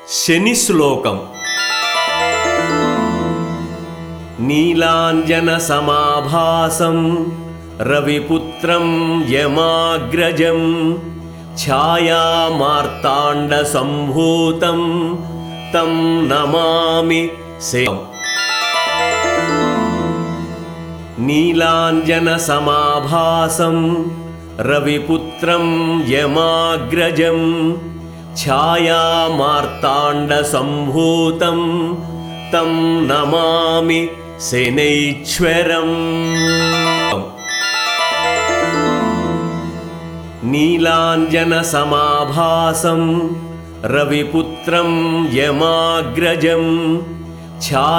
శని శ్లోకం నీలాంజన సమాభాసం రవిపుత్రం యమాగ్రజం ఛాయామార్తాండ సంభూతం తం నమామి సేం నీలాంజన సమాభాసం రవిపుత్రం యమాగ్రజం ఛాయామార్తాండ సంభూతం తం నమామి శనైశ్వరం నీలాంజన సమాభాసం రవిపుత్రం యమాగ్రజం ఛా